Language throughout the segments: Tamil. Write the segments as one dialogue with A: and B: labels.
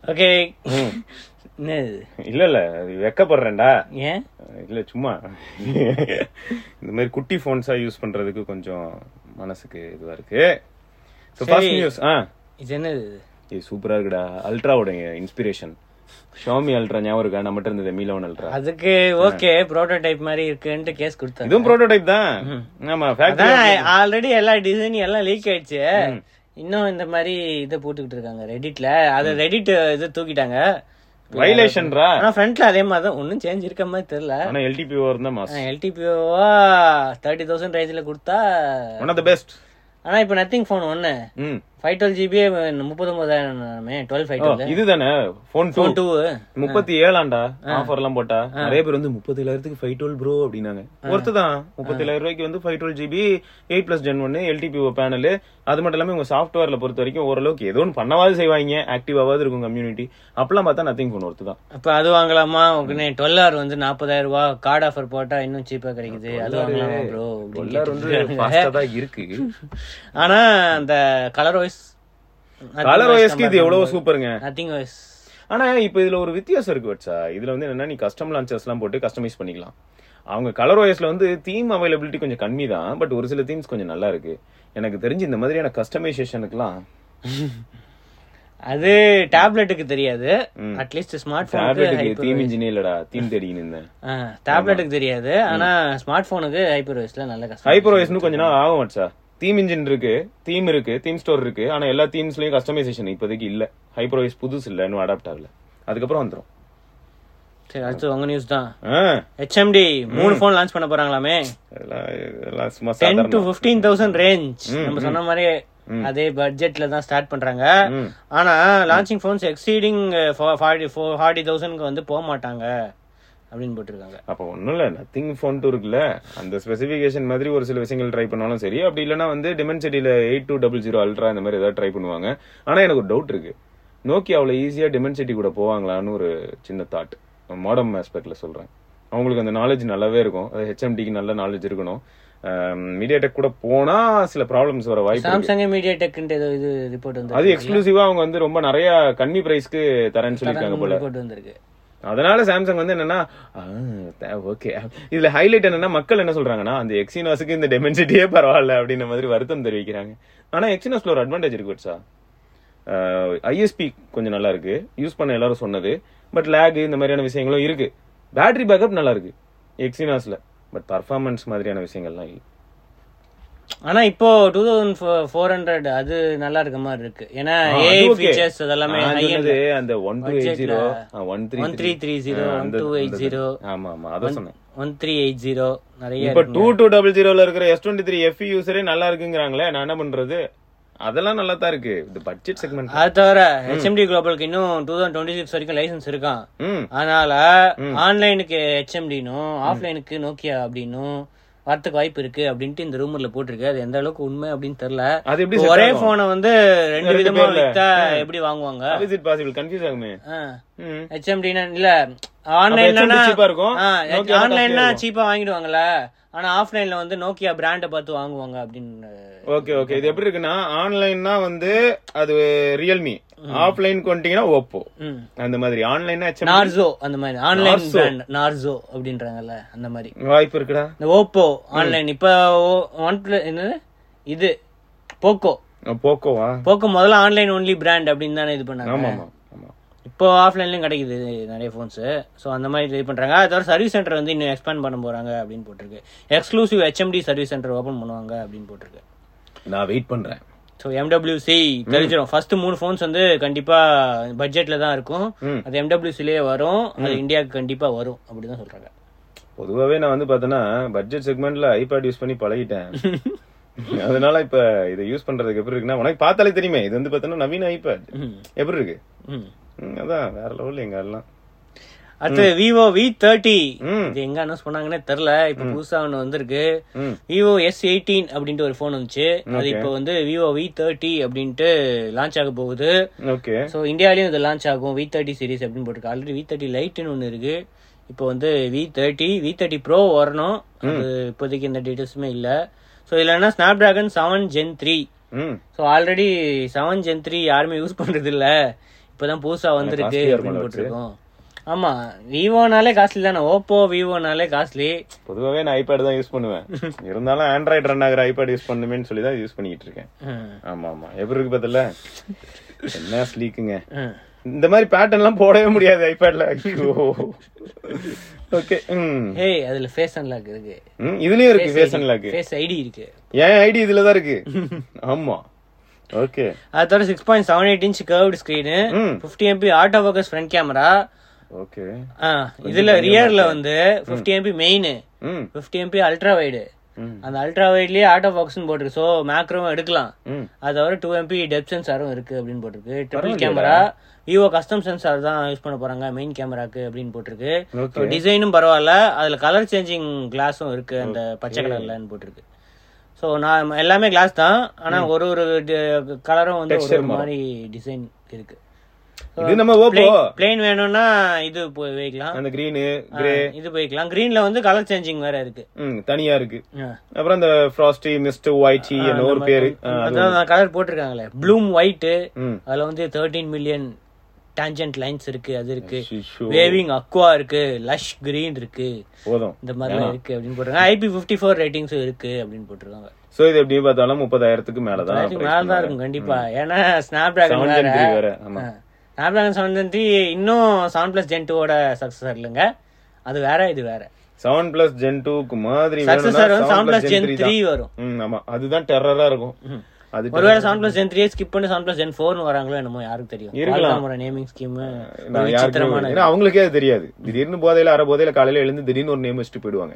A: ஓகே என்னது
B: இல்ல இல்ல அது வெக்கப்படுறேன்டா
A: ஏன்
B: இல்ல சும்மா இந்த மாதிரி குட்டி போன்ஸா யூஸ் பண்றதுக்கு கொஞ்சம் மனசுக்கு இதுவா இருக்கு ஸோ ஃபர்ஸ்ட்
A: சரி.
B: நியூஸ் ஆ
A: இது என்னது இது?
B: இது சூப்பரா இருக்குடா அல்ட்ராவோட இன்ஸ்பிரேஷன் ஷாமி அல்ட்ரா ஞாபகம் இருக்கா நம்மகிட்ட இருந்தது மீலவன் அல்ட்ரா
A: அதுக்கு ஓகே ப்ரோட்டோடைப் மாதிரி இருக்குன்ட்டு கேஸ் கொடுத்தாங்க
B: இதுவும் ப்ரோட்டோடைப் தான் ஆமா ஃபேக்டரி
A: அதான் ஆல்ரெடி எல்லா டிசைன் எல்லாம் லீக் ஆயிடுச்சு இன்னும் இந்த மாதிரி இதை போட்டுக்கிட்டு இருக்காங்க ரெடிட்ல அது ரெடிட் இது தூக்கிட்டாங்க
B: வைலேஷன்ரா
A: ஆனா ஃப்ரண்ட்ல அதே மாதிரி தான் ஒன்னும் சேஞ்ச் இருக்க மாதிரி தெரியல
B: ஆனா எல்டிபி இருந்தா மாஸ்
A: எல்டிபிஓவா தேர்ட்டி தௌசண்ட் ரேஞ்சில் கொடுத்தா
B: ஒன் ஆஃப் த பெஸ்ட்
A: ஆனா இப்போ நத்திங் ஃபோன் ஒன்னு
B: ம்
A: ஃபைவ் டுவெல் ஜிபி முப்பத்தொன்பதாயிரமே டுவெல் ஃபைவ் டுவெல்
B: இதுதானே போன் டூ
A: ஃபோன் டூ
B: முப்பத்தி ஏழாண்டா ஆஃபர் எல்லாம் போட்டா நிறைய பேர் வந்து முப்பத்தி ஏழாயிரத்துக்கு ஃபைவ் டுவெல் ப்ரோ அப்படின்னாங்க ஒருத்து தான் முப்பத்தி ஏழாயிரம் ரூபாய்க்கு வந்து five twelve GB eight plus gen ஒன்னு எல்டிபி பேனல் அது மட்டும் இல்லாம உங்க சாஃப்ட்வேர்ல பொறுத்த வரைக்கும் ஓரளவுக்கு ஏதோ ஒன்று பண்ணவாது செய்வாங்க ஆக்டிவாவது இருக்கும் கம்யூனிட்டி அப்பெல்லாம் பார்த்தா நத்திங் போன் ஒருத்து தான்
A: அப்ப அது வாங்கலாமா உடனே டுவெல் ஆர் வந்து நாற்பதாயிரம் ரூபாய் கார்டு ஆஃபர் போட்டா இன்னும் சீப்பா கிடைக்குது அது வாங்கலாமா ப்ரோ
B: எல்லாரும் வந்து ஃபாஸ்டா தான் இருக்கு
A: ஆனா அந்த கலர் வைஸ்
B: கலர் ஓஎஸ்க்கு இது எவ்வளவு சூப்பருங்க
A: நத்திங் வைஸ்
B: ஆனா இப்ப இதுல ஒரு வித்தியாசம் இருக்கு வச்சா இதுல வந்து என்னன்னா நீ கஸ்டம் லான்ச்சர்ஸ் எல்லாம் போட்டு கஸ்டமைஸ் பண்ணிக்கலாம் அவங்க கலர் ஓஎஸ்ல வந்து தீம் அவைலபிலிட்டி கொஞ்சம் கம்மி தான் பட் ஒரு சில தீம்ஸ் கொஞ்சம் நல்லா இருக்கு எனக்கு தெரிஞ்சு இந்த மாதிரியான கஸ்டமைசேஷனுக்குலாம்
A: அது டேப்லெட்டுக்கு தெரியாது அட்லீஸ்ட் ஸ்மார்ட்
B: டேப்லெட்டுக்கு
A: போனுக்கு
B: தீம் இன்ஜினே இல்லடா தீம் தேடின்னு இருந்தேன்
A: டேப்லெட்டுக்கு தெரியாது ஆனா ஸ்மார்ட் போனுக்கு ஹைப்பர் வைஸ்ல நல்ல கஷ்டம்
B: ஹைப்பர் ஓஎஸ்னு கொஞ்ச நாள் ஆகும் வச்சா தீம் இன்ஜின் இருக்கு தீம் இருக்கு தீம் ஸ்டோர் இருக்கு ஆனா எல்லா தீம்ஸ்லயும் கஸ்டமைசேஷன் இப்போதைக்கு இல்ல ஹைப்பர் ஓஎஸ் புதுசு இல்ல இன்னும் அடாப்ட் ஆகல அதுக்கப்புறம் வந்துரும்
A: சரி அடுத்து உங்க நியூஸ் தான்
B: ஆ,
A: ஹெச்எம்டி மூணு போன் லான்ச் பண்ண போறாங்களாமே
B: இதெல்லாம் இதெல்லாம் சும்மா
A: டென் டு
B: சாதாரணம்.
A: பிப்டீன் தௌசண்ட் ரேஞ்ச் நம்ம சொன்ன மாதிரி அதே பட்ஜெட்ல தான் ஸ்டார்ட் பண்றாங்க
B: ம்.
A: ஆனா launching phones exceeding forty forty தௌசண்ட்க்கு வந்து போக மாட்டாங்க அப்படின்னு போட்டிருக்காங்க
B: அப்ப ஒண்ணும் இல்ல நத்திங் ஃபோன் டூ இருக்குல்ல அந்த ஸ்பெசிபிகேஷன் மாதிரி ஒரு சில விஷயங்கள் ட்ரை பண்ணாலும் சரி அப்படி இல்லைன்னா வந்து டிமென்சிட்டியில eight two double zero ultra இந்த மாதிரி ஏதாவது ட்ரை பண்ணுவாங்க ஆனா எனக்கு ஒரு டவுட் இருக்கு நோக்கி அவ்வளவு ஈஸியா டிமென்சிட்டி கூட போவாங்களான்னு ஒரு சின்ன தாட் மாடர்ன் ஆஸ்பெக்ட்ல சொல்றேன் அவங்களுக்கு அந்த நாலேஜ் நல்லாவே இருக்கும் அது ஹெச்எம்டிக்கு நல்ல நாலேஜ் இருக்கணும் மீடியா டெக் கூட போனா சில ப்ராப்ளம்ஸ் வர வாய்ப்பு இருக்கு.
A: சாம்சங் மீடியா டெக்ன்ட்டு ஏதோ இது ரிப்போர்ட் வந்து
B: அது எக்ஸ்க்ளூசிவா அவங்க வந்து ரொம்ப நிறைய கம்மி பிரைஸ்க்கு தரேன்னு சொல்லியிருக்காங்க போல
A: ரிப்போர்ட் வந்திருக்கு
B: அதனால சாம்சங் வந்து என்னன்னா ஓகே இதுல ஹைலைட் என்னன்னா மக்கள் என்ன சொல்றாங்கன்னா அந்த எக்ஸினாஸுக்கு இந்த டெமென்சிட்டியே பரவாயில்ல அப்படின்ற மாதிரி வருத்தம் தெரிவிக்கிறாங்க ஆனா எக்ஸினாஸ்ல ஒரு அட்வான்டேஜ் இருக்கு வச்சா ஐஎஸ்பி கொஞ்சம் நல்லா இருக்கு யூஸ் பண்ண எல்லாரும் சொன்னது பட் லேக் இந்த மாதிரியான விஷயங்களும் இருக்கு பேட்டரி பேக்கப் நல்லா இருக்கு எக்ஸினாஸ்ல பட் பர்ஃபார்மன்ஸ் மாதிரியான விஷயங்கள்லாம் இல்லை
A: ஆனா இப்போ டூ தௌசண்ட் ஃபோர் ஹண்ட்ரட் அது நல்லா இருக்க மாதிரி இருக்கு ஏன்னா
B: ஆ,
A: ஏ
B: அது okay.
A: ஃபீச்சர்ஸ் அதெல்லாமே
B: நான்
A: high end.
B: சொன்னது அந்த one two eight zero one three
A: 1330, 1280.
B: ஆமா ஆமா அதான் சொன்னேன்
A: ஒன் த்ரீ எயிட் ஜீரோ நிறைய
B: இப்ப டூ டூ டபுள் ஜீரோல இருக்கிற எஸ் டுவெண்ட்டி த்ரீ எஃப் யூசரே நல்லா இருக்குங்கிறாங்களே நான் என்ன பண்றது அதெல்லாம் நல்லா தான் இருக்கு இந்த பட்ஜெட் செக்மெண்ட்
A: அது தவிர ஹெச்எம்டி குளோபலுக்கு இன்னும் டூ தௌசண்ட் டுவெண்ட்டி சிக்ஸ் வரைக்கும் லைசன்ஸ் இருக்கான்
B: ம்
A: அதனால ஆன்லைனுக்கு ஹெச்எம்டினும் ஆஃப்லைனுக்கு நோக்கியா அப்படின்னும் வரத்துக்கு வாய்ப்பு இருக்கு அப்படின்ட்டு இந்த ரூமர்ல போட்டிருக்கு அது எந்த அளவுக்கு உண்மை அப்படின்னு தெரியல
B: அது எப்படி
A: இப்போ
B: set
A: ஒரே
B: ஆகும்?
A: போனை வந்து ரெண்டு
B: ரெண்டு
A: விதமா
B: பேர்ல.
A: வித்தா எப்படி வாங்குவாங்க
B: இஸ் இட் பாசிபிள் கன்ஃபியூஸ் ஆகுமே ம்
A: ஹெச்எம்டினா இல்ல ஆன்லைன்ல
B: HMD cheap ஆ இருக்கும்? Nokia தான்
A: ஆன்லைன்னா
B: costly ஆ
A: சீப்பா வாங்கிடுவாங்கல்ல ஆனா ஆஃப்லைன்ல வந்து நோக்கியா பிராண்ட பார்த்து வாங்குவாங்க அப்படின்னு
B: ஓகே ஓகே இது எப்படி இருக்குன்னா ஆன்லைன்னா வந்து அது ரியல்மி ஆஃப்லைன் கொண்டீங்கன்னா ஓப்போ
A: ம்.
B: அந்த மாதிரி ஆன்லைன்னா
A: நார்சோ அந்த மாதிரி ஆன்லைன் பிராண்ட் நார்சோ அப்படின்றாங்கல்ல அந்த மாதிரி
B: வாய்ப்பு இருக்குடா
A: இந்த ஓப்போ ஆன்லைன் இப்ப ஒன் பிளஸ் என்னது இது போக்கோ
B: போக்கோவா
A: போக்கோ முதல்ல ஆன்லைன் ஒன்லி பிராண்ட் அப்படின்னு தானே இது பண்ணாங்க
B: ஆமா ஆமா ஆமா
A: இப்போ ஆஃப்லைன்லயும் கிடைக்குது நிறைய ஃபோன்ஸ் ஸோ அந்த மாதிரி இது பண்றாங்க அது தவிர சர்வீஸ் சென்டர் வந்து இன்னும் எக்ஸ்பேண்ட் பண்ண போறாங்க அப்படின்னு போட்டிருக்கு exclusive HMD service centre open பண்ணுவாங்க அப்படின்னு போட்டிருக்கு
B: நான் வெயிட் பண்றேன்
A: ஸோ எம்டபிள்யூசி தெரிஞ்சிடும் ஃபர்ஸ்ட் மூணு ஃபோன்ஸ் வந்து கண்டிப்பா பட்ஜெட்ல தான் இருக்கும்
B: ம்.
A: அது எம்டபிள்யூசிலேயே வரும் அது இந்தியாவுக்கு கண்டிப்பா வரும் அப்படிதான் சொல்றாங்க
B: பொதுவாவே நான் வந்து பார்த்தேன்னா பட்ஜெட் செக்மெண்ட்ல ஐபேட் யூஸ் பண்ணி பழகிட்டேன் அதனால இப்ப இதை யூஸ் பண்றதுக்கு எப்படி இருக்குன்னா உனக்கு பார்த்தாலே தெரியுமே இது வந்து பார்த்தோன்னா நவீன ஐபேட்
A: ம்.
B: எப்படி இருக்கு
A: ம்.
B: ம், அதான் வேற லெவல் எங்க எல்லாம்
A: அடுத்து விவோ வி தேர்ட்டி
B: ம்.
A: இது எங்க அனௌன்ஸ் பண்ணாங்கன்னே தெரியல இப்ப புதுசா ஒண்ணு வந்திருக்கு
B: ம்
A: விவோ எஸ் எயிட்டீன் அப்படின்ட்டு ஒரு ஃபோன் வந்துச்சு அது
B: Okay.
A: இப்போ வந்து விவோ வி தேர்ட்டி அப்படின்ட்டு லான்ச் ஆக போகுது
B: ஓகே
A: ஸோ இந்தியாலயும் இது லான்ச் ஆகும் வி தேர்ட்டி சீரிஸ் அப்படின்னு போட்டிருக்கு ஆல்ரெடி வி தேர்ட்டி லைட்னு ஒன்று இருக்கு இப்போ வந்து V thirty V thirty pro வரணும் அது இப்போதைக்கு எந்த டீட்டெயில்ஸுமே இல்லை ஸோ இதில் என்ன Snapdragon seven gen three
B: ம்
A: so already seven gen three யாருமே யூஸ் பண்றது இல்ல இப்பதான் புதுசா வந்திருக்கு
B: costly-ஆ
A: அப்படின்னு
B: இருக்கும்ல
A: போட்டிருக்கோம் ஆமா விவோனாலே காஸ்ட்லி தானே ஓப்போ விவோனாலே காஸ்ட்லி
B: பொதுவாகவே நான் ஐபேட் தான் யூஸ் பண்ணுவேன் இருந்தாலும் ஆண்ட்ராய்டு ரன் ஆகிற ஐபேட் யூஸ் பண்ணுமேன்னு சொல்லி தான் யூஸ் பண்ணிட்டு இருக்கேன் ஆமா ஆமா எப்படி இருக்கு பார்த்தல என்ன ஸ்லீக்குங்க இந்த மாதிரி பேட்டர்ன் எல்லாம் போடவே முடியாது ஐபேட்ல ஐயோ ஓகே ம்
A: ஏய் அதுல ஃபேஸ் அன்லாக் இருக்கு
B: ம், இதுலயும் இருக்கு ஃபேஸ் அன்லாக்
A: ஃபேஸ் ஐடி இருக்கு
B: என் ஐடி இதுல தான் இருக்கு ஆமா ஓகே
A: அதோட six point seven eight inch curved screen
B: ம்.
A: Fifty MP auto focus front camera
B: okay
A: இதுல ரியர்ல வந்து ஃபிஃப்டி எம்பி மெயின்
B: ம்
A: ஃபிஃப்டி எம்பி அல்ட்ரா வைடு
B: ம்.
A: அந்த அல்ட்ரா வைட்லயே ஆட்டோ ஃபோக்கஸ் போட்டிருக்கு ஸோ மேக்ரோவும் எடுக்கலாம்
B: ம்
A: அது தவிர டூ எம்பி டெப் சென்சாரும் இருக்கு அப்படின்னு போட்டிருக்கு triple camera Vivo custom sensor தான் யூஸ் பண்ண போறாங்க மெயின் கேமராக்கு அப்படின்னு போட்டிருக்கு
B: Okay.
A: டிசைனும் பரவாயில்ல அதுல கலர் சேஞ்சிங் கிளாஸும் இருக்கு அந்த பச்சை கலர்லன்னு போட்டிருக்கு ஸோ நான் எல்லாமே கிளாஸ் தான் ஆனா ஒரு ஒரு கலரும் வந்து ஒரு ஒரு மாதிரி டிசைன் இருக்கு
B: இது நம்ம ஓப்போ
A: பிளேன் வேணும்னா இது போய் வைக்கலாம்
B: அந்த கிரீனு கிரே
A: இது போய்க்கலாம் கிரீன்ல வந்து கலர் சேஞ்சிங் வேற இருக்கு
B: ம் தனியா இருக்கு
A: ஆ.
B: அப்புறம் இந்த ஃப்ராஸ்டி மிஸ்ட் ஒயிட் என்ன ஒரு பேரு ஆ,
A: அதான் கலர் போட்டிருக்காங்களே ப்ளூம் ஒயிட்
B: ம்
A: அதுல வந்து தேர்ட்டீன் மில்லியன் டான்ஜென்ட் லைன்ஸ் இருக்கு அது இருக்கு
B: ஷிஷோ.
A: வேவிங் அக்வா இருக்கு லஷ் கிரீன் இருக்கு
B: போதும்
A: இந்த மாதிரிலாம் இருக்கு அப்படின்னு போட்டிருக்காங்க ஐபி ஃபிஃப்டி ஃபோர் ரேட்டிங்ஸும் இருக்கு அப்படின்னு போட்டிருக்காங்க
B: சோ இது எப்படி பார்த்தாலும் முப்பதாயிரத்துக்கு மேலதான்
A: அதுக்கு மேல தான் இருக்கும் கண்டிப்பா ஏன்னா ஸ்னாப் டிராகன்
B: செவன்
A: வேற
B: ஜென் வேற ஆமா
A: ஸ்னாப் டிராகன் செவன் த்ரீ இன்னும் செவன் பிளஸ் ஜென் டூவோட சக்சஸர் இல்லைங்க அது வேற இது வேற
B: செவன் பிளஸ் ஜென் டூக்கு மாதிரி
A: சக்சஸர் வந்து seven plus gen
B: three
A: three வரும்
B: ம் ஆமா அதுதான் டெரரா இருக்கும் அது
A: ஒருவேளை seven plus gen three skip பண்ணி செவன் பிளஸ் ஜென் ஃபோர்னு வராங்களோ என்னமோ யாருக்கு தெரியும்
B: இருக்கலாம்.
A: நேமிங் ஸ்கீம்
B: நான் யாருக்குமே
A: விசித்திரமான
B: ஏன்னா அவங்களுக்கே அது தெரியாது திடீர்னு போதையில அரை போதையில காலையில எழுந்து திடீர்னு ஒரு நேம் வச்சுட்டு போயிடுவாங்க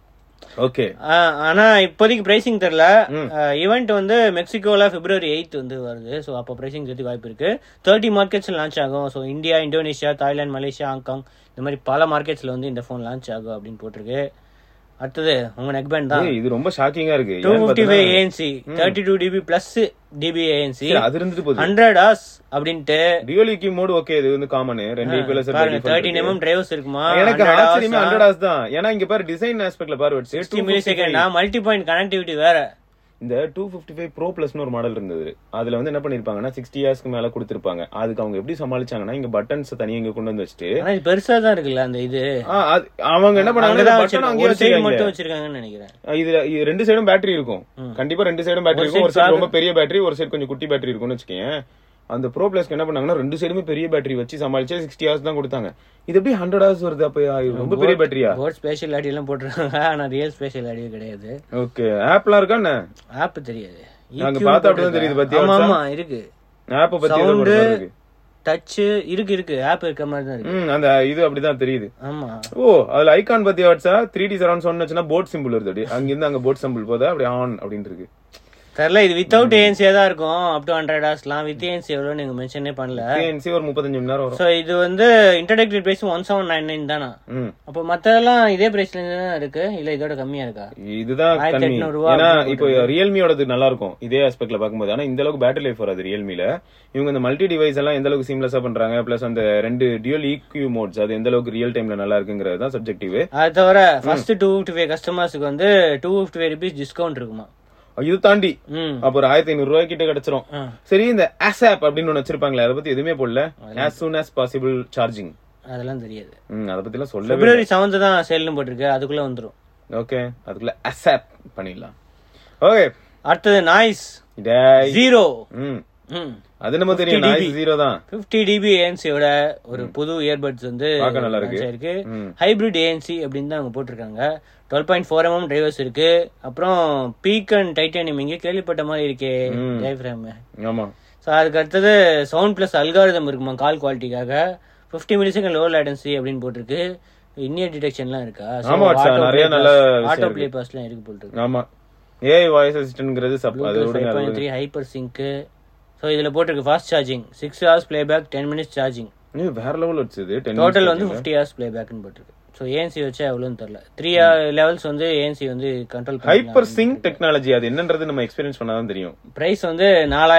B: ஓகே
A: ஆ, ஆனா இப்போதைக்கு பிரைசிங் தெரியல ஈவெண்ட் வந்து மெக்சிகோல பிப்ரவரி எயித் வந்து வருது ஸோ அப்போ பிரைசிங் தெரிஞ்சு வாய்ப்பு இருக்கு தேர்ட்டி மார்க்கெட்ஸ் லான்ச் ஆகும் so India Indonesia Thailand Malaysia Hong Kong இந்த மாதிரி பல மார்க்கெட்ஸ்ல வந்து இந்த ஃபோன் லான்ச் ஆகும் அப்படின்னு போட்டிருக்கு அடுத்தது உங்க நெக் பேண்ட் தான்
B: ஏய், இது ரொம்ப ஷாக்கிங்கா இருக்கு
A: டூ
B: ஏன்னு
A: ஃபிஃப்டி ஃபைவ்
B: பார்த்தா-
A: ANC thirty two dB plus dB ANC
B: சரி, அது இருந்துட்டு போகுது
A: ஹண்ட்ரட் ஹார்ஸ் அப்படின்ட்டு
B: டியூல் இக்யூ மோடு ஓகே இது வந்து காமன் ரெண்டு ஈக்குவலைசர்
A: பாருங்க தேர்ட்டின் எம்எம் டிரைவர்ஸ் இருக்குமா
B: எனக்கு ஆச்சரியமே ஹண்ட்ரட் ஹவர்ஸ் தான் ஏன்னா இங்க பாரு டிசைன் ஆஸ்பெக்ட்ல பாரு
A: சிக்ஸ்டி மில்லி செகண்டா மல்டி பாயிண்ட் கனெக்டிவிட்டி வேற
B: இந்த டூ பிப்டி ஃபைவ் ப்ரோ பிளஸ்னு ஒரு மாடல் இருந்தது அதுல வந்து என்ன பண்ணிருப்பாங்கன்னா சிக்ஸ்டி இயர்ஸ்க்கு மேல கொடுத்திருப்பாங்க அதுக்கு அவங்க எப்படி சமாளிச்சாங்கன்னா இங்க பட்டன்ஸ் தனியா இங்க கொண்டு வந்து வச்சுட்டு
A: ஆனா இது பெருசா தான் இருக்குல்ல அந்த இது
B: ஆ, அது- அவங்க என்ன பண்ணாங்கன்னா
A: அங்கதான்
B: பட்டன்
A: வச்சிருக்காங்க.
B: அங்கேயே
A: ஒரு சைடு
B: வச்சிருக்காங்க
A: மட்டும் வச்சிருக்காங்கன்னு நினைக்கிறேன்
B: இதுல இது ரெண்டு சைடும் பேட்டரி இருக்கும் கண்டிப்பா ரெண்டு சைடும் பேட்டரி இருக்கும் ஒரு சைடு ரொம்ப பெரிய பேட்டரி ஒரு சைடு கொஞ்சம் குட்டி பேட்டரி இருக்கும்னு வச்சுக்கேன் அந்த ப்ரோ பிளஸ்க்கு என்ன பண்ணாங்கன்னா ரெண்டு சைடுமே பெரிய பேட்டரி வச்சு சமாளிச்சு சிக்ஸ்டி ஹவர்ஸ் தான் கொடுத்தாங்க இது எப்படி ஹண்ட்ரட் ஹவர்ஸ் வருது அப்ப இது ரொம்ப பெரிய பேட்டரியா
A: போர்ட் ஸ்பேஷல் ஆடி எல்லாம் போட்டிருக்காங்க ஆனா ரியல் ஸ்பேஷல் ஆடியோ கிடையாது
B: ஓகே ஆப்லாம் இருக்கா என்ன
A: ஆப் தெரியாது
B: நாங்க
A: EQ
B: பார்த்தா அப்படிதான்
A: போட்டிருக்கா.
B: தெரியுது பாத்தியா
A: ஆமா
B: வச்சா?
A: ஆமா இருக்கு
B: ஆப் பத்தி ஏதோ
A: Sound,
B: ஒரு மாதிரி இருக்கு
A: டச் இருக்கு இருக்கு ஆப் இருக்க மாதிரி தான் இருக்கு
B: ம் அந்த இது அப்படிதான் தெரியுது
A: ஆமா
B: ஓ அதுல ஐகான் பத்தி வாட்ஸா த்ரீ டி சரௌண்ட் சொன்னுச்சுன்னா போட் சிம்பிள் வருது அப்படி அங்கிருந்து அங்க போட் சிம்பிள் போதா அப்படி ஆன் அப்படின்னு இருக்கு
A: தெரியல இது வித்தவுட் ஏஎன்சியா தான் இருக்கும் அப் டு ஹண்ட்ரட் ஹவர்ஸ்லாம் வித் ஏஎன்சி எவ்வளவு நீங்க மென்ஷனே பண்ணல
B: ANC ஒரு முப்பத்தஞ்சு மணி நேரம் வரும்
A: சோ இது வந்து introductory price one seven nine nine தானா
B: ம்
A: அப்போ மத்ததெல்லாம் இதே பிரைஸ்ல தான் இருக்கு இல்ல இதோட கம்மியா இருக்கா
B: இதுதான்
A: ஆயிரத்தி
B: கம்மி
A: எட்நூறு ரூபா
B: ஏன்னா இப்போ ரியல்மியோடது நல்லா இருக்கும் இதே ஆஸ்பெக்ட்ல பார்க்கும்போது ஆனா இந்த அளவுக்கு பேட்டரி லைஃப் வராது ரியல்மில இவங்க இந்த மல்டி டிவைஸ் எல்லாம் எந்த அளவுக்கு சீம்லெஸ்ஸா பண்றாங்க பிளஸ் அந்த ரெண்டு டியூல் ஈக்யூ மோட்ஸ் அது எந்த அளவுக்கு ரியல் டைம்ல நல்லா இருக்குங்கிறது தான் சப்ஜெக்டிவ்
A: அது தவிர ஃபர்ஸ்ட் டூ ஃபிஃப்டி ஃபைவ் கஸ்டமர்ஸ்க்கு வந்து two fifty five rupees discount இருக்குமா
B: இது தாண்டி
A: ம்
B: அப்ப ஒரு ஆயிரத்தி ஐநூறு ரூபாய் கிட்ட கிடைச்சிரும்
A: ஆ.
B: சரி இந்த ASAP அப்படின்னு ஒண்ணு வச்சிருப்பாங்களே அதை பத்தி எதுவுமே போடல as soon as possible charging
A: அதெல்லாம் தெரியாது
B: ம் அதை பத்தி எல்லாம் சொல்லவே
A: பிப்ரவரி செவன்த் தான் சேல்னு போட்டிருக்கு அதுக்குள்ள வந்துரும்
B: ஓகே அதுக்குள்ள ASAP பண்ணிடலாம் ஓகே
A: அடுத்தது நாய்ஸ்
B: டேய்
A: ஜீரோ
B: ம்
A: ம்
B: அது நம்ம தெரியும் நாய்ஸ் ஜீரோ தான்
A: ஃபிஃப்டி டிபி ஏஎன்சியோட ஒரு புது இயர்பட்ஸ் வந்து
B: பார்க்க நல்லா இருக்கு.
A: launch ஆயிருக்கு
B: ம்.
A: ஹைபிரிட் ஏஎன்சி அப்படின்னு தான் அவங்க போட்டிருக்காங்க twelve point four mm drivers இருக்கு அப்புறம் பீக் அண்ட் டைட்டானியம் இங்கே கேள்விப்பட்ட மாதிரி இருக்கே
B: ம்.
A: டைஃப்ரேம்
B: ஆமா
A: ஸோ அதுக்கு அடுத்தது சவுண்ட் பிளஸ் அல்காரிதம் இருக்குமா கால் குவாலிட்டிக்காக fifty milli second low latency அப்படின்னு போட்டிருக்கு இன்னியர் டிடெக்ஷன்லாம் இருக்கா
B: ஆமா, வச்சா, நிறைய நல்ல விஷயம்
A: ஆட்டோ
B: இருக்கு.
A: ப்ளே பாஸ்லாம் இருக்கு போட்டிருக்கு
B: ஆமா ஏஐ வாய்ஸ் அசிஸ்டன்ட்ங்கிறது சப் அது
A: ஃபைவ்
B: விடுங்க அது
A: point three hyper sync so இதில் போட்டிருக்கு fast charging six hours playback ten minutes charging
B: விடுங்க. வேற லெவல் வச்சது டென்
A: டோட்டல் வந்து ஃபிஃப்டி ஹவர்ஸ் ப்ளேபேக்னு போட்டிருக்கு ஸோ ஏஎன்சி வச்சா எவ்வளோன்னு தெரியல த்ரீ லெவல்ஸ் வந்து ஏஎன்சி வந்து கண்ட்ரோல்
B: ஹைப்பர் சிங் டெக்னாலஜி அது என்னன்றது நம்ம எக்ஸ்பீரியன்ஸ் பண்ணாதான் தெரியும்
A: ப்ரைஸ் வந்து நாலாயிரம்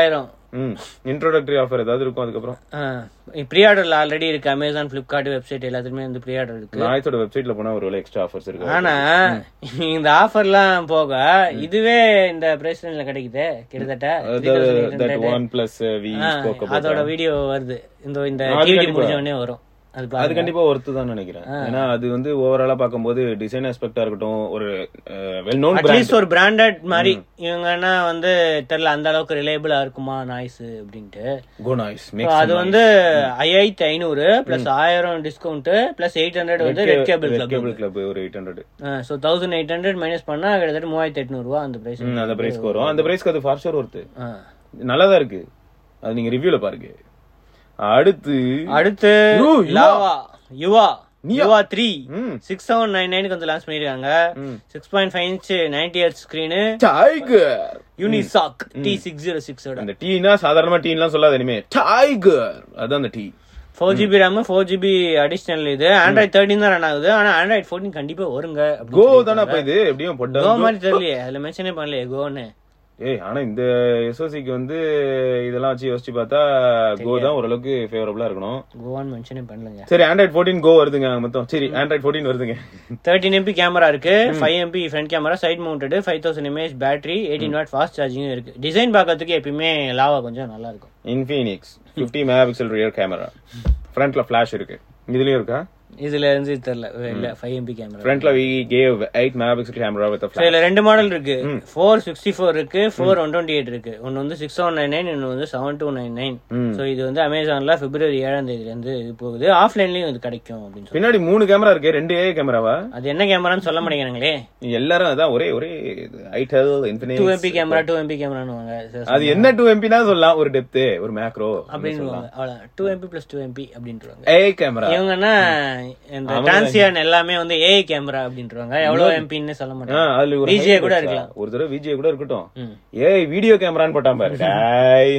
B: ம் இன்ட்ரோடக்டரி ஆஃபர் ஏதாவது இருக்கும் அதுக்கப்புறம்
A: ப்ரீ ஆர்டர்ல ஆல்ரெடி இருக்கு அமேசான் பிளிப்கார்ட் வெப்சைட் எல்லாத்துலயுமே வந்து ப்ரீ ஆர்டர் இருக்கு
B: நாயத்தோட வெப்சைட்ல போனா ஒரு எக்ஸ்ட்ரா ஆஃபர்ஸ் இருக்கு
A: ஆனா இந்த ஆஃபர்லாம் போக இதுவே இந்த பிரைஸ் ரேஞ்ச்ல கிடைக்குது கிட்டத்தட்ட
B: that OnePlus we spoke
A: அதோட வீடியோ வருது இந்த இந்த
B: அது
A: டிவிடி
B: கண்டிப்பா.
A: முடிஞ்ச உடனே வரும் அது
B: அது
A: பாருங்க
B: கண்டிப்பா ஒர்த்து தான் நினைக்கிறேன் ஏன்னா அது வந்து ஓவராலா பார்க்கும்போது டிசைன் ஆஸ்பெக்டா இருக்கட்டும் ஒரு வெல் நோன் பிராண்ட்
A: அட்லீஸ்ட் ஒரு பிராண்டட் மாதிரி இவங்கன்னா வந்து தெரியல அந்த அளவுக்கு ரிலேபிளா இருக்குமா நாய்ஸ் அப்படின்ட்டு
B: கோ நாய்ஸ்
A: So, அது வந்து ஐயாயிரத்தி ஐநூறு பிளஸ் ஆயிரம் டிஸ்கவுண்ட் பிளஸ் எயிட் ஹண்ட்ரட் வந்து red cable club
B: cable club ஒரு eight hundred
A: so thousand eight hundred minus பண்ணா கிட்டத்தட்ட மூவாயிரத்தி எட்நூறு ரூபா அந்த பிரைஸ்
B: அந்த பிரைஸ்க்கு வரும் அந்த பிரைஸ்க்கு அது ஃபார் ஷோர் ஒர்த்து நல்லா தான் இருக்கு அது நீங்க ரிவ்யூல பாருங்க அடுத்து
A: அடுத்து
B: ஐயோ, யுவா.
A: லாவா யுவா
B: நியா.
A: யுவா த்ரீ
B: ம்.
A: சிக்ஸ் செவன் நைன் நைனுக்கு வந்து லான்ச் பண்ணிருக்காங்க six point five inch ninety hertz screen
B: Tiger
A: Unisoc T six zero சிக்ஸோட
B: அந்த டீனா சாதாரணமா டீன்லாம் சொல்லாத இனிமே டைகர் அதான் அந்த T
A: four GB RAM four GB additional இது ஆண்ட்ராய்ட் தேர்ட்டின் தான் ரன் ஆகுது ஆனா ஆண்ட்ராய்ட் ஃபோர்டீன் கண்டிப்பா வருங்க
B: கோ தானே அப்ப இது எப்படியும்
A: கோ
B: போட்டா
A: மாதிரி தெரியலையே அதுல மென்ஷனே பண்ணலையே கோன்னு
B: ஏய் ஆனா இந்த எஸ்ஓசிக்கு வந்து இதெல்லாம் வச்சு யோசிச்சு பார்த்தா கோ தான் ஓரளவுக்கு ஃபேவரபிளா இருக்கணும்
A: கோவான்னு மென்ஷனே பண்ணலங்க
B: சரி ஆண்ட்ராய்ட் 14 கோ வருதுங்க மொத்தம் சரி ஆண்ட்ராய்ட் 14 வருதுங்க
A: தேர்ட்டின் எம்பி கேமரா இருக்கு five MP front camera side mounted five thousand mAh battery eighteen watt fast சார்ஜிங்கும் இருக்கு டிசைன் பார்க்கறதுக்கு எப்பயுமே லாவா கொஞ்சம் நல்லா இருக்கும்
B: Infinix 50 mega pixel rear camera ஃப்ரண்ட்ல ஃபிளாஷ் இருக்கு இதுலயும் இருக்கா
A: இதுல இருந்து தெரியல இல்ல ஃபைவ் எம்பி கேமரா
B: ஃப்ரண்ட்ல வி கேவ் 8 mega pixel camera with
A: So,
B: flash
A: இதுல ரெண்டு மாடல் இருக்கு ஃபோர் சிக்ஸ்டி ஃபோர் இருக்கு ஃபோர் ஒன் டுவெண்ட்டி எயிட் இருக்கு ஒன்னு வந்து சிக்ஸ் ஒன் நைன் நைன் இன்னொன்று வந்து செவன் டூ நைன் நைன்
B: ம்.
A: ஸோ இது வந்து அமேசான்ல பிப்ரவரி ஏழாம் தேதியில இருந்து இது போகுது ஆஃப்லைன்லயும் இது கிடைக்கும் அப்படின்னு சொல்லி
B: பின்னாடி மூணு கேமரா இருக்கு ரெண்டு ஏ கேமராவா
A: அது என்ன கேமரான்னு சொல்ல மாட்டேங்கிறாங்களே
B: எல்லாரும் அதான் ஒரே ஒரே Itel
A: too
B: Infinix
A: MP camera two MP கேமரான்னு
B: அது என்ன டூ எம்பினா சொல்லலாம் ஒரு டெப்த் ஒரு மேக்ரோ
A: அப்படின்னு அவ்வளோ two MP plus two MP அப்படின்றாங்க
B: ஏ கேமரா
A: இவங்கன்னா இந்த டிரான்சியன் எல்லாமே வந்து ஏஐ கேமரா அப்படின்றாங்க எவ்வளவு எம்பின்னு சொல்ல மாட்டாங்க
B: அதுல ஒரு
A: VGA
B: height
A: கூட
B: இருக்கா?
A: இருக்கலாம்.
B: ஒரு தடவை விஜே கூட இருக்கட்டும்
A: ம்.
B: ஏய் வீடியோ கேமரான்னு போட்டான் பாரு டேய்.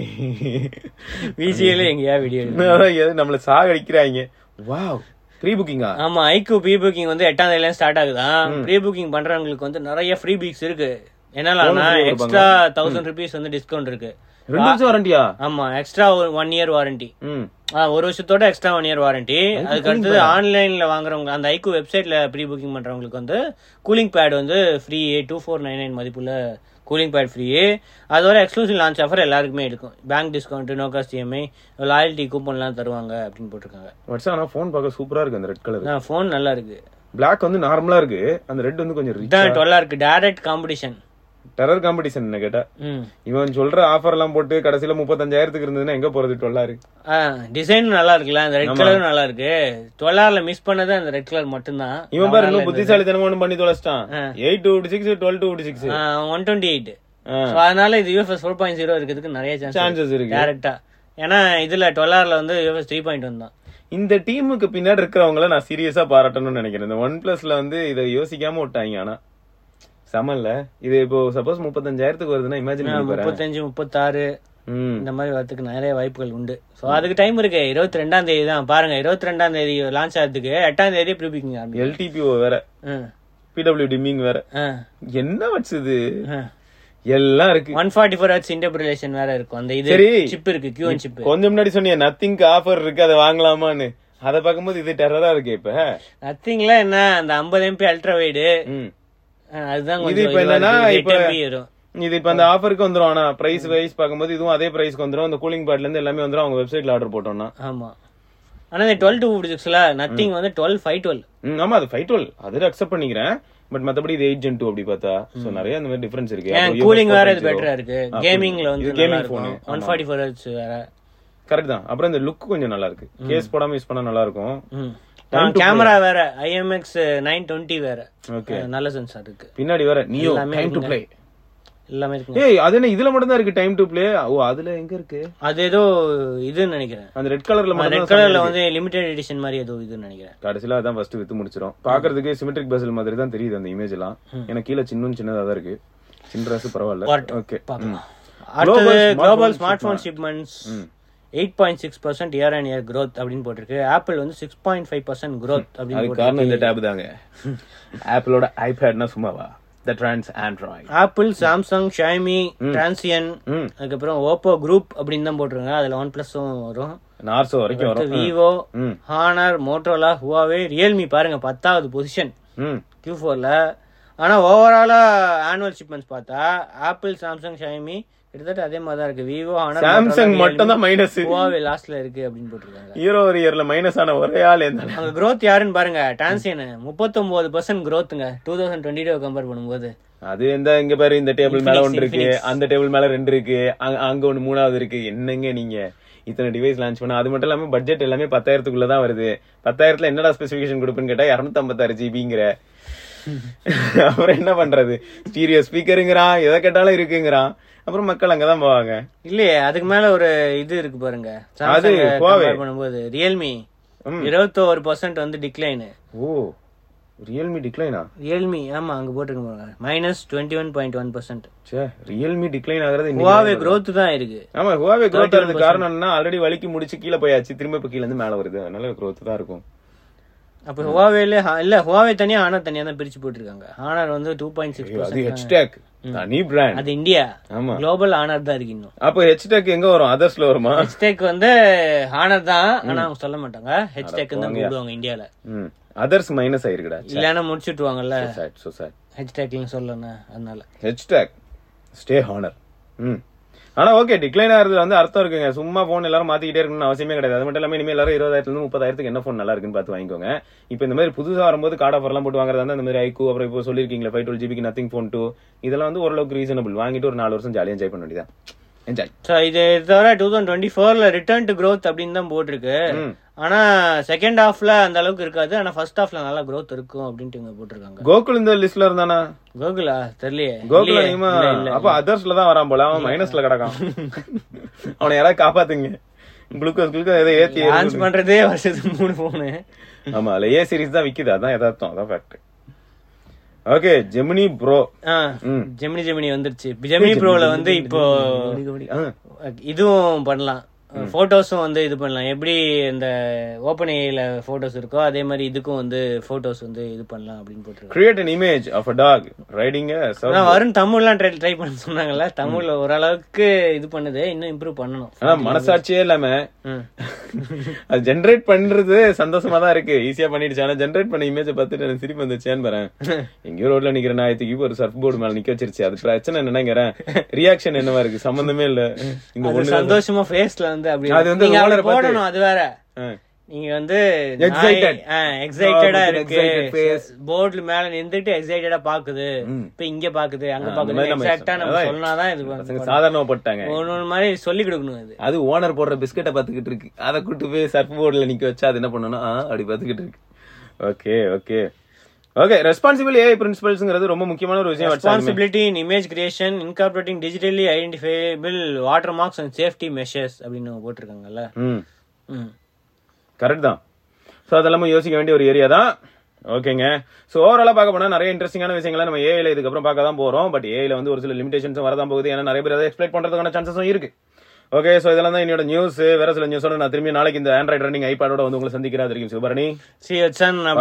A: விஜிஏல எங்கேயா வீடியோ
B: அதான் எது நம்மள சாகடிக்கிறாங்க வாவ் ப்ரீ புக்கிங்கா
A: ஆமா ஐக்கு ப்ரீ புக்கிங் வந்து எட்டாம் தேதியில ஸ்டார்ட் ஆகுதான் ப்ரீ புக்கிங் பண்றவங்களுக்கு வந்து நிறைய ஃப்ரீ பீக்ஸ் இருக்கு என்னலாம்னா
B: Bonus கூட
A: எக்ஸ்ட்ரா தௌசண்ட் ருபீஸ் வந்து டிஸ்கவுண்ட் இருக்கு
B: ரெண்டு வருஷம் வாரண்டியா
A: ஆமா எக்ஸ்ட்ரா ஒரு ஒன் இயர் வாரண்டி
B: ம்
A: ஒரு வருஷத்தோட எக்ஸ்ட்ரா ஒன் இயர் வாரண்டி அதுக்கு அடுத்தது ஆன்லைன்ல வாங்குறவங்க அந்த ஐக்கு வெப்சைட்ல ப்ரீ புக்கிங் பண்றவங்களுக்கு வந்து கூலிங் பேட் வந்து free two four nine nine மதிப்புள்ள கூலிங் பேட் ஃப்ரீ அதோட எக்ஸ்க்ளூசிவ் லான்ச் ஆஃபர் எல்லாருக்குமே இருக்கும் bank discount no cost EMI loyalty கூப்பன்லாம் தருவாங்க அப்படின்னு போட்டிருக்காங்க
B: வாட்ஸ் ஆனா ஃபோன் பார்க்க சூப்பரா இருக்கு அந்த ரெட் கலர்
A: ஃபோன் நல்லா இருக்கு
B: Black வந்து நார்மலா இருக்கு அந்த ரெட் வந்து கொஞ்சம் ரிச்
A: இதான் டுவெல்லா இருக்கு டைரக்ட் காம்படிஷன்
B: டெரர் காம்படிஷன் என்ன கேட்டா
A: ம்
B: இவன் சொல்ற ஆஃபர் எல்லாம் போட்டு கடைசியில முப்பத்தஞ்சாயிரத்துக்கு இருந்ததுன்னா எங்க போறது டொல்லாரு
A: டிசைன் நல்லா இருக்குல்ல அந்த ரெட் கலரும் நல்லா இருக்கு டுவெல்லார்ல மிஸ் பண்ணது அந்த ரெட் கலர் மட்டும்தான்
B: இவன் பாரு இன்னும் புத்திசாலித்தனமா ஒண்ணு பண்ணி தொலைச்சிட்டான் eight two six twelve two six
A: one twenty eight அதனால இது யூஎஃப்எஸ் ஃபோர் பாயிண்ட் ஜீரோ இருக்கிறதுக்கு நிறைய சான்ஸ்
B: சான்சஸ் இருக்கு
A: டேரக்டா ஏன்னா இதுல டுவெல்லார்ல வந்து யூஎஃப்எஸ் த்ரீ பாயிண்ட் ஒன் தான்
B: இந்த டீமுக்கு பின்னாடி இருக்கிறவங்கள நான் சீரியஸா பாராட்டணும்னு நினைக்கிறேன் இந்த ஒன் பிளஸ்ல வந்து இதை யோசிக்காம விட்டாங்க ஆனா சமல்ல இது இப்போ சப்போஸ் முப்பத்தஞ்சாயிரத்துக்கு வருதுன்னா இமேஜின் பண்ணி பாரு
A: முப்பத்தஞ்சு முப்பத்தாறு
B: ம்
A: இந்த மாதிரி வரதுக்கு நிறைய வாய்ப்புகள் உண்டு சோ அதுக்கு டைம் இருக்கு இருபத்தி ரெண்டாம் தேதி தான் பாருங்க இருபத்தி ரெண்டாம் தேதி லான்ச் ஆகிறதுக்கு எட்டாம் தேதி ப்ரீபிக்கிங் ஆரம்பிக்கும்
B: எல்டிபிஓ வேற பிடபிள்யூ டிமிங் வேற என்ன வச்சுது எல்லாம் இருக்கு
A: ஒன் ஃபார்ட்டி ஃபோர் ஹவர்ஸ் இன்டர்பிரேஷன் வேற இருக்கும் அந்த இது
B: சரி.
A: சிப் இருக்கு கியூஎன் சிப்
B: கொஞ்சம் முன்னாடி சொன்னிய நத்திங்க்கு ஆஃபர் இருக்கு அதை வாங்கலாமான்னு அதை பார்க்கும்போது இது டெரரா இருக்கு இப்ப
A: நத்திங்ல என்ன அந்த ஐம்பது எம்பி அல்ட்ரா வைடு
B: ம்.
A: அதுதான்
B: இது
A: கொஞ்சம்
B: இப்ப
A: இதுவா
B: என்னன்னா
A: இருக்கு.
B: இப்ப
A: 8 MB வரும்
B: இது இப்ப அந்த ஆஃபருக்கு வந்துரும் ஆனா பிரைஸ் வைஸ் பார்க்கும்போது இதுவும் அதே பிரைஸ்க்கு வந்துரும் அந்த கூலிங் பேட்ல இருந்து எல்லாமே வந்துரும் அவங்க வெப்சைட்ல ஆர்டர் போட்டோம்னா
A: ஆமா ஆனா இந்த டுவெல் டூ ஃபிஃப்டி சிக்ஸ்ல நத்திங் வந்து டுவெல் ஃபைவ் டுவெல்
B: ம், ஆமா அது ஃபைவ் டுவெல் அது அக்செப்ட் பண்ணிக்கிறேன் பட் மத்தபடி இது எயிட் ஜென் டூ அப்படி பார்த்தா சோ நிறைய அந்த மாதிரி டிஃபரன்ஸ் இருக்கு
A: ஏன் கூலிங் வேற இது பெட்டரா இருக்கு கேமிங்ல வந்து
B: இது gaming
A: gaming
B: phone.
A: One forty four hours வேற
B: கரெக்ட் தான் அப்புறம் இந்த லுக் கொஞ்சம் நல்லா இருக்கு கேஸ் போடாம யூஸ் பண்ணா நல்லா இருக்கும்
A: கேமரா வேற ஐஎம்எக்ஸ் நைன் டுவெண்ட்டி வேற
B: ஓகே
A: அஹ் நல்ல சென்சார் இருக்கு
B: பின்னாடி வேற நியோ
A: எல்லாமே
B: டைம் டு ப்ளே
A: எல்லாமே இருக்கு
B: ஏய் அது என்ன இதுல மட்டும் தான் இருக்கு டைம் டு ப்ளே ஓ அதுல எங்க இருக்கு
A: அது ஏதோ இதுன்னு நினைக்கிறேன்
B: அந்த ரெட் கலர்ல மட்டும்
A: ரெட் கலர்ல வந்து லிமிடெட் எடிஷன் மாதிரி ஏதோ இதுன்னு நினைக்கிறேன்
B: கடைசியில அதான் ஃபர்ஸ்ட் வித்து முடிச்சிரும் பாக்குறதுக்கு சிமெட்ரிக் பஸ்ல் மாதிரி தான் தெரியுது அந்த இமேஜ் எல்லாம் எனக்கு கீழே சின்னும் சின்னதா தான் இருக்கு சின்ன பரவாயில்ல
A: வரட்டும்.
B: ஓகே
A: பார்க்கலாம் அடுத்தது
B: smartphone
A: global smartphone shipments
B: ம்.
A: Eight point six percent year and year growth அப்படின்னு போட்டிருக்கு ஆப்பிள் வந்து six point five percent growth அப்படின்னு
B: அதுக்கு காரணம் இந்த டேப் தாங்க ஆப்பிளோட ஐபேட்னா சும்மாவா த ட்ரான்ஸ் Android
A: Apple Samsung Xiaomi Transsion
B: ம்
A: அதுக்கப்புறம் ஓப்போ குரூப் அப்படின்னு தான் போட்டிருங்க அதுல ஒன் பிளஸும் வரும்
B: நார்சோ வரைக்கும் வரும்
A: விவோ
B: ம்
A: ஹானர் மோட்டோலா ஹுவாவே ரியல்மி பாருங்க பத்தாவது பொசிஷன்
B: ம்
A: கியூ ஃபோர்ல ஆனா ஓவராலா ஆனுவல் ஷிப்மெண்ட்ஸ் பார்த்தா ஆப்பிள் சாம்சங் ஷைமி கிட்டத்தட்ட அதே மாதிரி தான் இருக்கு விவோ ஹானர்
B: சாம்சங் மட்டும் தான் மைனஸ்
A: ஹுவாவே லாஸ்ட்ல இருக்கு அப்படின்னு போட்டிருக்காங்க
B: ஹீரோ ஒரு இயர்ல மைனஸ் ஆன ஒரே ஆள் எந்த ஆளு?
A: அங்க growth யாருன்னு பாருங்க டான்சியன் முப்பத்தொன்பது பர்சன்ட் growthங்க two thousand twenty two compare பண்ணும்போது
B: அது எந்த இங்க பாரு இந்த டேபிள் மேல
A: Infinix,
B: ஒன்று இருக்கு
A: Infinix.
B: அந்த டேபிள் மேல ரெண்டு இருக்கு அங்க- அங்க ஒண்ணு மூணாவது இருக்கு என்னங்க நீங்க இத்தனை டிவைஸ் லான்ச் பண்ண அது மட்டும் இல்லாம பட்ஜெட் எல்லாமே பத்தாயிரத்துக்குள்ள தான் வருது பத்தாயிரத்துல என்னடா ஸ்பெசிபிகேஷன் கொடுப்பேன்னு கேட்டா இருநூத்தி ஐம்பத்தாறு ஜிபிங்கிற அப்புறம் என்ன பண்றது ஸ்டீரியோ ஸ்பீக்கருங்கிறான் எதை கேட்டாலும் இருக்குங்கிறான் அப்புறம் மக்கள் அங்கதான் போவாங்க
A: இல்லையே அதுக்கு மேல ஒரு இது இருக்கு பாருங்க
B: அது
A: Samsung
B: Huawei.
A: compare பண்ணும்போது ரியல்மி
B: ம்.
A: இருபத்தோரு பர்சன்ட் வந்து டிக்ளைன்
B: ஓ ரியல்மி டிக்ளைனா
A: ரியல்மி ஆமா அங்க போட்டுருக்க பாருங்க minus twenty one point one percent
B: say Realme decline ஆகுறது இன்னைக்கு
A: ஹுவாவே growth தான் இருக்கு
B: ஆமா ஹுவாவே growth ஆகிறதுக்கு காரணம் என்ன ஆல்ரெடி வலிக்கு முடிச்சு கீழே போயாச்சு திரும்ப இப்ப கீழ இருந்து மேல வருது அதனால growth தான் இருக்கும்
A: அப்ப ஹுவாவேல இல்ல ஹுவாவே தனியா ஹானர் தனியா தான் பிரிச்சு போட்டிருக்காங்க ஹானர் வந்து டூ பாயிண்ட்
B: ஐயோ,
A: சிக்ஸ்
B: அது ஹெச்டேக் தனி பிராண்ட்
A: அது இந்தியா
B: ஆமா
A: குளோபல் ஹானர் தான் இருக்கு இன்னும்
B: அப்ப ஹெச்டேக் எங்க வரும் அதர்ஸ்ல வருமா
A: ஹெச்டெக் வந்து ஹானர் தான் ஆனா அவங்க சொல்ல மாட்டாங்க ஹெச்டெக் தான் கூப்பிடுவாங்க இந்தியால
B: ம் அதர்ஸ் மைனஸ் ஆயிருக்குடா
A: இல்லன்னா முடிச்சுட்டுவாங்கல்ல
B: சாட் சோ சாட்
A: ஹெச்டெக்னு சொல்லணும் அதனால
B: ஹெச்டேக் ஸ்டே ஹானர் ம் ஆனா ஓகே டிக்ளைன் ஆகிறதுல வந்து அர்த்தம் இருக்குங்க சும்மா போன் எல்லாரும் மாத்திக்கிட்டே இருக்கணும்னு அவசியமே கிடையாது அது மட்டும் இல்லாம இனிமேல் எல்லாரும் இருபதாயிரத்துல இருந்து முப்பதாயிரத்துக்கு என்ன போன் நல்லா இருக்குன்னு பார்த்து வாங்கிக்கோங்க இப்போ இந்த மாதிரி புதுசா வரும்போது கார்டு ஆஃபர்லாம் போட்டு வாங்குறதா இருந்தா இந்த மாதிரி ஐக்கு அப்புறம் இப்போ சொல்லிருக்கீங்களா ஃபைவ் டுவெல் ஜிபிக்கு நத்திங் ஃபோன் டூ இதெல்லாம் வந்து ஓரளவுக்கு ரீசனபிள் வாங்கிட்டு ஒரு நாலு வருஷம் ஜாலியாக என்ஜாய் பண்ண வேண்டியதான் என்ஜாய்
A: ஸோ இது தவிர டூ தௌசண்ட் டுவெண்ட்டி ஃபோர்ல ரிட்டர்ன் டு growth அப்படின்னு தான் போட்டிருக்கு
B: ம்.
A: ஆனா செகண்ட் ஹாஃப்ல அந்த அளவுக்கு இருக்காது ஆனா ஃபர்ஸ்ட் ஹாஃப்ல நல்லா growth இருக்கும் அப்படின்ட்டு இங்க போட்டிருக்காங்க
B: கோகுல் இந்த லிஸ்ட்ல இருந்தானா
A: கோகுலா தெரியலையே
B: கோகுல்
A: இல்லையே.
B: அதிகமா
A: இல்ல, இல்ல.
B: அப்ப அதர்ஸ்ல தான் வரான் போல அவன் மைனஸ்ல கிடக்கான் அவனை யாராவது காப்பாத்துங்க குளுக்கோஸ் குளுக்கோஸ் எதை ஏத்தி
A: லான்ச் பண்றதே வருஷத்துக்கு மூணு போனு
B: ஆமா அதுல ஏ சீரிஸ் தான் விக்குது அதான் யதார்த்தம் அதான் ஃபேக்ட் ஓகே ஜெமினி ப்ரோ ம்.
A: ஜெமினி ஜெமினி வந்துருச்சு ஜெமினி ப்ரோல வந்து இப்போ இதுவும் பண்ணலாம் போட்டோஸும் வந்து இது பண்ணலாம் எப்படி இந்த ஓப்பன் ஏல போட்டோஸ் இருக்கோ அதே மாதிரி இதுக்கும் வந்து போட்டோஸ் வந்து இது பண்ணலாம் அப்படின்னு போட்டிருக்காங்க
B: create an image of a dog riding
A: ஆனா வரும் தமிழ்லாம் ட்ரை ட்ரை பண்ண சொன்னாங்கல்ல தமிழ்ல ஓரளவுக்கு இது பண்ணுது இன்னும் இம்ப்ரூவ் பண்ணணும்
B: ஆனா மனசாட்சியே இல்லாம
A: ம்.
B: அது ஜெனரேட் பண்றது சந்தோஷமா தான் இருக்கு ஈஸியா பண்ணிடுச்சு ஆனா ஜெனரேட் பண்ண இமேஜ் பார்த்துட்டு எனக்கு சிரிப்பு வந்துச்சேன்னு பாறேன் எங்கேயோ ரோட்ல நிக்கிற நாயத்துக்கு ஒரு சர்ஃப் போர்டு மேல நிக்க வச்சிருச்சு அது பிரச்சனை என்னங்கிறேன் ரியாக்ஷன் என்னவா இருக்கு சம்பந்தமே இல்ல இந்த
A: அது
B: ஒண்ணு
A: சந்தோஷமா ஃபேஸ்ல வந்து அப்படி
B: அது வந்து
A: நீங்க அப்படி
B: owner பார்த்து-
A: போடணும் அது வேற
B: ஆ.
A: நீங்க வந்து
B: Excited.
A: எக்ஸைட்டடா
B: Oh,
A: இருக்கு
B: excited face.
A: போர்டுல மேல நின்றுட்டு எக்ஸைட்டடா பாக்குது
B: ம்.
A: இப்ப இங்க பாக்குது அங்க
B: அந்த
A: பாக்குது
B: மாதிரி நம்ம
A: எக்ஸாக்ட்டா நம்ம
B: அதான்
A: சொன்னாதான் இது
B: பசங்க சாதாரணமா போட்டாங்க
A: ஒன்னு ஒண்ணு மாதிரி சொல்லி கொடுக்கணும் இது
B: அது ஓனர் போடுற பிஸ்கட்டை பாத்துக்கிட்டு இருக்கு அதை கூட்டு போய் சர்ஃப் போர்டுல நிக்க வச்சா அது என்ன பண்ணணும் ஆ, அப்படி பாத்துக்கிட்டு இருக்கு okay okay okay responsible AI பிரின்சிபல்ஸ்ங்கிறது ரொம்ப முக்கியமான ஒரு விஷயம் வச்சாலுமே.
A: Responsibility in image creation incorporating digitally identifiable watermarks and safety measures அப்படின்னு போட்டிருக்காங்கல்ல
B: ம்
A: ம்
B: கரெக்ட் தான் ஸோ அதெல்லாமே யோசிக்க வேண்டிய ஒரு ஏரியா தான் ஓகேங்க ஸோ ஓவராலாக பார்க்க போனால் நிறைய இன்ட்ரெஸ்டிங்கான விஷயங்களை நம்ம ஏஐல இதுக்கப்புறம் பார்க்க தான் போகிறோம் பட் ஏஐல வந்து ஒரு சில லிமிடேஷன்ஸும் வரதான் போகுது ஏன்னா நிறைய பேர் அதை எக்ஸ்பிளைன் பண்ணுறதுக்கான சான்சஸும் இருக்கு ஓகே ஸோ இதெல்லாம் தான் என்னோட நியூஸ் வேற சில நியூஸோட நான் திரும்பி நாளைக்கு இந்த ஆண்ட்ராய்ட் ரன்னிங் ஐபாடோட வந்து உங்களை சந்திக்கிறேன் தெரியும் சிவபரணி
A: சி வச்சன்